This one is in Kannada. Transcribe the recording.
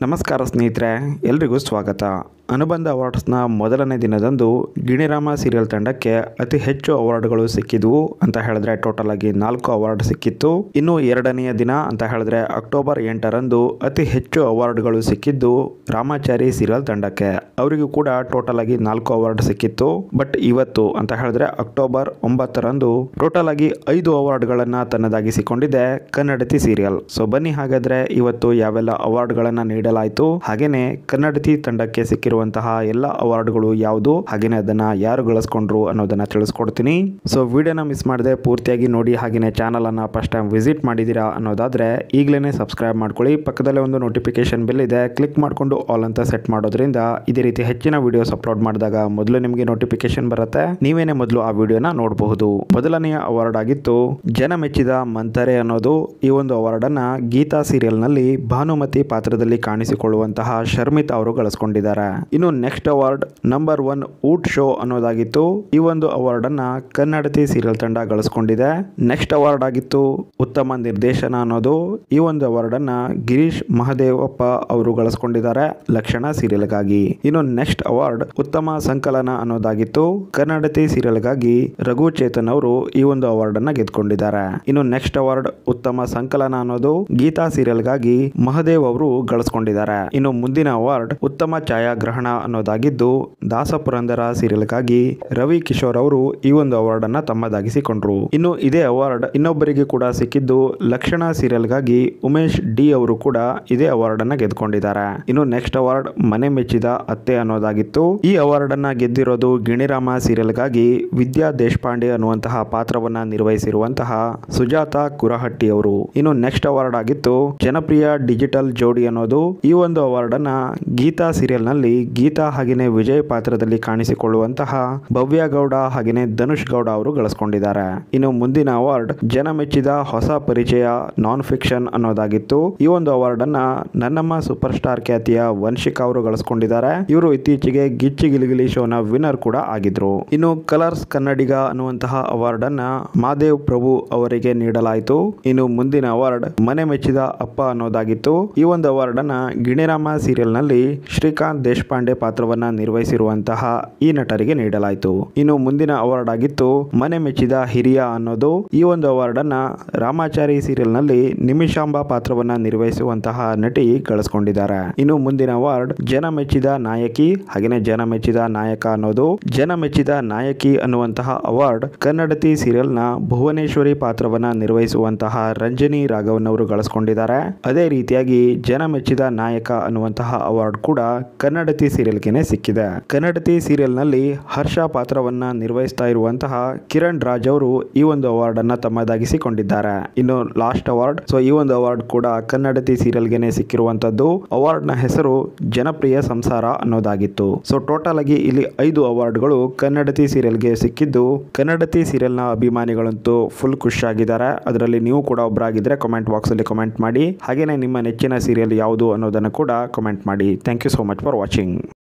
ನಮಸ್ಕಾರ ಸ್ನೇಹಿತರೆ ಎಲ್ರಿಗೂ ಸ್ವಾಗತ ಅನುಬಂಧ ಅವಾರ್ಡ್ಸ್ನ ಮೊದಲನೇ ದಿನದಂದು ಗಿಣಿರಾಮ ಸೀರಿಯಲ್ ತಂಡಕ್ಕೆ ಅತಿ ಹೆಚ್ಚು ಅವಾರ್ಡ್ಗಳು ಸಿಕ್ಕಿದ್ವು ಅಂತ ಹೇಳಿದ್ರೆ ಟೋಟಲ್ ಆಗಿ ನಾಲ್ಕು ಅವಾರ್ಡ್ ಸಿಕ್ಕಿತ್ತು ಇನ್ನು ಎರಡನೆಯ ದಿನ ಅಂತ ಹೇಳಿದ್ರೆ ಅಕ್ಟೋಬರ್ ಎಂಟರಂದು ಅತಿ ಹೆಚ್ಚು ಅವಾರ್ಡ್ಗಳು ಸಿಕ್ಕಿದ್ದು ರಾಮಾಚಾರಿ ಸೀರಿಯಲ್ ತಂಡಕ್ಕೆ ಅವರಿಗೂ ಕೂಡ ಟೋಟಲ್ ಆಗಿ ನಾಲ್ಕು ಅವಾರ್ಡ್ ಸಿಕ್ಕಿತ್ತು ಬಟ್ ಇವತ್ತು ಅಂತ ಹೇಳಿದ್ರೆ ಅಕ್ಟೋಬರ್ ಒಂಬತ್ತರಂದು ಟೋಟಲ್ ಆಗಿ ಐದು ಅವಾರ್ಡ್ಗಳನ್ನ ತನ್ನದಾಗಿಸಿಕೊಂಡಿದೆ ಕನ್ನಡತಿ ಸೀರಿಯಲ್ ಸೊ ಬನ್ನಿ ಹಾಗಾದ್ರೆ ಇವತ್ತು ಯಾವೆಲ್ಲ ಅವಾರ್ಡ್ಗಳನ್ನ ನೀಡಲಾಯಿತು ಹಾಗೇನೆ ಕನ್ನಡತಿ ತಂಡಕ್ಕೆ ಸಿಕ್ಕಿರುವಂತಹ ಎಲ್ಲ ಅವಾರ್ಡ್ಗಳು ಯಾವುದು ಹಾಗೇನೆ ಅದನ್ನ ಯಾರು ಗಳಿಸ್ಕೊಂಡ್ರು ಅನ್ನೋದನ್ನ ತಿಳಿಸ್ಕೊಡ್ತೀನಿ ಸೊ ವಿಡಿಯೋನ ಮಿಸ್ ಮಾಡದೆ ಪೂರ್ತಿಯಾಗಿ ನೋಡಿ ಹಾಗೇನೆ ಚಾನಲ್ ಅನ್ನ ಫಸ್ಟ್ ಟೈಮ್ ವಿಸಿಟ್ ಮಾಡಿದ್ದೀರಾ ಅನ್ನೋದಾದ್ರೆ ಈಗಲೇ ಸಬ್ಸ್ಕ್ರೈಬ್ ಮಾಡ್ಕೊಳ್ಳಿ ಪಕ್ಕದಲ್ಲೇ ಒಂದು ನೋಟಿಫಿಕೇಶನ್ ಬಿಲ್ ಇದೆ ಕ್ಲಿಕ್ ಮಾಡಿಕೊಂಡು ಆಲ್ ಅಂತ ಸೆಟ್ ಮಾಡೋದ್ರಿಂದ ಇದೇ ರೀತಿ ಹೆಚ್ಚಿನ ವಿಡಿಯೋಸ್ ಅಪ್ಲೋಡ್ ಮಾಡಿದಾಗ ಮೊದಲು ನಿಮಗೆ ನೋಟಿಫಿಕೇಶನ್ ಬರುತ್ತೆ ನೀವೇನೆ ಮೊದಲು ಆ ವಿಡಿಯೋನ ನೋಡಬಹುದು ಮೊದಲನೆಯ ಅವಾರ್ಡ್ ಆಗಿತ್ತು ಜನ ಮೆಚ್ಚಿದ ಮಂತರೆ ಅನ್ನೋದು ಈ ಒಂದು ಅವಾರ್ಡ್ ಅನ್ನ ಗೀತಾ ಸೀರಿಯಲ್ ನಲ್ಲಿ ಭಾನುಮತಿ ಪಾತ್ರದಲ್ಲಿ ಕಾಣಿಸಿಕೊಳ್ಳುವಂತಹ ಶರ್ಮಿತ್ ಅವರು ಗಳಿಸ್ಕೊಂಡಿದ್ದಾರೆ ಇನ್ನು ನೆಕ್ಸ್ಟ್ ಅವಾರ್ಡ್ ನಂಬರ್ ಒನ್ ಊಟ್ ಶೋ ಅನ್ನೋದಾಗಿತ್ತು ಈ ಒಂದು ಅವಾರ್ಡ್ ಅನ್ನ ಕನ್ನಡತಿ ಸೀರಿಯಲ್ ತಂಡ ಗಳಿಸ್ಕೊಂಡಿದೆ ನೆಕ್ಸ್ಟ್ ಅವಾರ್ಡ್ ಆಗಿತ್ತು ಉತ್ತಮ ನಿರ್ದೇಶನ ಅನ್ನೋದು ಈ ಒಂದು ಅವಾರ್ಡ್ ಅನ್ನ ಗಿರೀಶ್ ಮಹದೇವಪ್ಪ ಅವರು ಗಳಿಸ್ಕೊಂಡಿದ್ದಾರೆ ಲಕ್ಷಣ ಸೀರಿಯಲ್ಗಾಗಿ ಇನ್ನು ನೆಕ್ಸ್ಟ್ ಅವಾರ್ಡ್ ಉತ್ತಮ ಸಂಕಲನ ಅನ್ನೋದಾಗಿತ್ತು ಕನ್ನಡತಿ ಸೀರಿಯಲ್ಗಾಗಿ ರಘು ಚೇತನ್ ಅವರು ಈ ಒಂದು ಅವಾರ್ಡ್ ಅನ್ನ ಗೆದ್ಕೊಂಡಿದ್ದಾರೆ ಇನ್ನು ನೆಕ್ಸ್ಟ್ ಅವಾರ್ಡ್ ಉತ್ತಮ ಸಂಕಲನ ಅನ್ನೋದು ಗೀತಾ ಸೀರಿಯಲ್ಗಾಗಿ ಮಹದೇವ್ ಅವರು ಗಳಿಸ್ಕೊಂಡಿದ್ದಾರೆ ಇನ್ನು ಮುಂದಿನ ಅವಾರ್ಡ್ ಉತ್ತಮ ಛಾಯಾಗ್ರಹಣ ಅನ್ನೋದಾಗಿದ್ದು ದಾಸಪುರಂದರ ಸೀರಿಯಲ್ಗಾಗಿ ರವಿ ಕಿಶೋರ್ ಅವರು ಈ ಒಂದು ಅವಾರ್ಡ್ ಅನ್ನ ತಮ್ಮದಾಗಿಸಿಕೊಂಡ್ರು ಇನ್ನು ಇದೇ ಅವಾರ್ಡ್ ಇನ್ನೊಬ್ಬರಿಗೆ ಕೂಡ ಸಿಕ್ಕಿದ್ದು ಲಕ್ಷಣ ಸೀರಿಯಲ್ಗಾಗಿ ಉಮೇಶ್ ಡಿ ಅವರು ಕೂಡ ಇದೇ ಅವಾರ್ಡ್ ಅನ್ನ ಗೆದ್ಕೊಂಡಿದ್ದಾರೆ ಇನ್ನು ನೆಕ್ಸ್ಟ್ ಅವಾರ್ಡ್ ಮನೆ ಮೆಚ್ಚಿದ ಅತ್ತೆ ಅನ್ನೋದಾಗಿತ್ತು ಈ ಅವಾರ್ಡ್ ಅನ್ನ ಗೆದ್ದಿರೋದು ಗಿಣಿರಾಮ ಸೀರಿಯಲ್ಗಾಗಿ ವಿದ್ಯಾ ದೇಶಪಾಂಡೆ ಅನ್ನುವಂತಹ ಪಾತ್ರವನ್ನ ನಿರ್ವಹಿಸಿರುವಂತಹ ಸುಜಾತ ಕುರಹಟ್ಟಿ ಅವರು ಇನ್ನು ನೆಕ್ಸ್ಟ್ ಅವಾರ್ಡ್ ಆಗಿತ್ತು ಜನಪ್ರಿಯ ಡಿಜಿಟಲ್ ಜೋಡಿ ಅನ್ನೋದು ಈ ಒಂದು ಅವಾರ್ಡ್ ಅನ್ನ ಗೀತಾ ಸೀರಿಯಲ್ ನಲ್ಲಿ ಗೀತಾ ಹಾಗೇನೆ ವಿಜಯ್ ಪಾತ್ರದಲ್ಲಿ ಕಾಣಿಸಿಕೊಳ್ಳುವಂತಹ ಭವ್ಯ ಗೌಡ ಹಾಗೇನೆ ಧನುಷ್ ಗೌಡ ಅವರು ಗಳಿಸ್ಕೊಂಡಿದ್ದಾರೆ ಇನ್ನು ಮುಂದಿನ ಅವಾರ್ಡ್ ಜನ ಮೆಚ್ಚಿದ ಹೊಸ ಪರಿಚಯ ನಾನ್ ಫಿಕ್ಷನ್ ಅನ್ನೋದಾಗಿತ್ತು ಈ ಒಂದು ಅವಾರ್ಡ್ ಅನ್ನ ನನ್ನಮ್ಮ ಸೂಪರ್ ಸ್ಟಾರ್ ಖ್ಯಾತಿಯ ವಂಶಿಕಾ ಅವರು ಗಳಿಸ್ಕೊಂಡಿದ್ದಾರೆ ಇವರು ಇತ್ತೀಚೆಗೆ ಗಿಚ್ಚಿ ಗಿಲಿಗಿಲಿ ಶೋನ ವಿನ್ನರ್ ಕೂಡ ಆಗಿದ್ರು ಇನ್ನು ಕಲರ್ಸ್ ಕನ್ನಡಿಗ ಅನ್ನುವಂತಹ ಅವಾರ್ಡ್ ಅನ್ನ ಮಾದೇವ್ ಪ್ರಭು ಅವರಿಗೆ ನೀಡಲಾಯಿತು ಇನ್ನು ಮುಂದಿನ ಅವಾರ್ಡ್ ಮನೆ ಮೆಚ್ಚಿದ ಅಪ್ಪ ಅನ್ನೋದಾಗಿತ್ತು ಈ ಒಂದು ಅವಾರ್ಡ್ ಅನ್ನ ಗಿಣಿರಾಮ ಸೀರಿಯಲ್ ನಲ್ಲಿ ಶ್ರೀಕಾಂತ್ ದೇಶಪಾಂಡೆ ಪಾತ್ರವನ್ನ ನಿರ್ವಹಿಸಿರುವಂತಹ ಈ ನಟರಿಗೆ ನೀಡಲಾಯಿತು ಇನ್ನು ಮುಂದಿನ ಅವಾರ್ಡ್ ಆಗಿತ್ತು ಮನೆ ಮೆಚ್ಚಿದ ಹಿರಿಯ ಅನ್ನೋದು ಈ ಒಂದು ಅವಾರ್ಡ್ ಅನ್ನ ರಾಮಾಚಾರಿ ಸೀರಿಯಲ್ ನಲ್ಲಿ ನಿಮಿಷಾಂಬ ಪಾತ್ರವನ್ನ ನಿರ್ವಹಿಸುವಂತಹ ನಟಿ ಗಳಿಸ್ಕೊಂಡಿದ್ದಾರೆ ಇನ್ನು ಮುಂದಿನ ಅವಾರ್ಡ್ ಜನ ಮೆಚ್ಚಿದ ನಾಯಕಿ ಹಾಗೇನೆ ಜನ ಮೆಚ್ಚಿದ ನಾಯಕ ಅನ್ನೋದು ಜನ ಮೆಚ್ಚಿದ ನಾಯಕಿ ಅನ್ನುವಂತಹ ಅವಾರ್ಡ್ ಕನ್ನಡತಿ ಸೀರಿಯಲ್ ನ ಭುವನೇಶ್ವರಿ ಪಾತ್ರವನ್ನ ನಿರ್ವಹಿಸುವಂತಹ ರಂಜನಿ ರಾಘವನ್ ಅವರು ಗಳಿಸ್ಕೊಂಡಿದ್ದಾರೆ ಅದೇ ರೀತಿಯಾಗಿ ಜನ ಮೆಚ್ಚಿದ ನಾಯಕ ಅನ್ನುವಂತಹ ಅವಾರ್ಡ್ ಕೂಡ ಕನ್ನಡತಿ ಸೀರಿಯಲ್ಗೆನೆ ಸಿಕ್ಕಿದೆ ಕನ್ನಡತಿ ಸೀರಿಯಲ್ ನಲ್ಲಿ ಹರ್ಷ ಪಾತ್ರವನ್ನ ನಿರ್ವಹಿಸ್ತಾ ಇರುವಂತಹ ಕಿರಣ್ ರಾಜ್ ಅವರು ಈ ಒಂದು ಅವಾರ್ಡ್ ಅನ್ನ ತಮ್ಮದಾಗಿಸಿಕೊಂಡಿದ್ದಾರೆ ಇನ್ನು ಲಾಸ್ಟ್ ಅವಾರ್ಡ್ ಸೊ ಈ ಒಂದು ಅವಾರ್ಡ್ ಕೂಡ ಕನ್ನಡತಿ ಸೀರಿಯಲ್ಗೆನೆ ಸಿಕ್ಕಿರುವಂತದ್ದು ಅವಾರ್ಡ್ ನ ಹೆಸರು ಜನಪ್ರಿಯ ಸಂಸಾರ ಅನ್ನೋದಾಗಿತ್ತು ಸೊ ಟೋಟಲ್ ಆಗಿ ಇಲ್ಲಿ ಐದು ಅವಾರ್ಡ್ಗಳು ಕನ್ನಡತಿ ಸೀರಿಯಲ್ಗೆ ಸಿಕ್ಕಿದ್ದು ಕನ್ನಡತಿ ಸೀರಿಯಲ್ನ ಅಭಿಮಾನಿಗಳಂತೂ ಫುಲ್ ಖುಷಿಯಾಗಿದ್ದಾರೆ ಅದರಲ್ಲಿ ನೀವು ಕೂಡ ಒಬ್ಬರಾಗಿದ್ದರೆ ಕಮೆಂಟ್ ಬಾಕ್ಸಲ್ಲಿ ಕಮೆಂಟ್ ಮಾಡಿ ಹಾಗೆಯೇ ನಿಮ್ಮ ನೆಚ್ಚಿನ ಸೀರಿಯಲ್ ಯಾವುದು ಅನ್ನೋದನ್ನು ಕೂಡ ಕಮೆಂಟ್ ಮಾಡಿ thank you so much for watching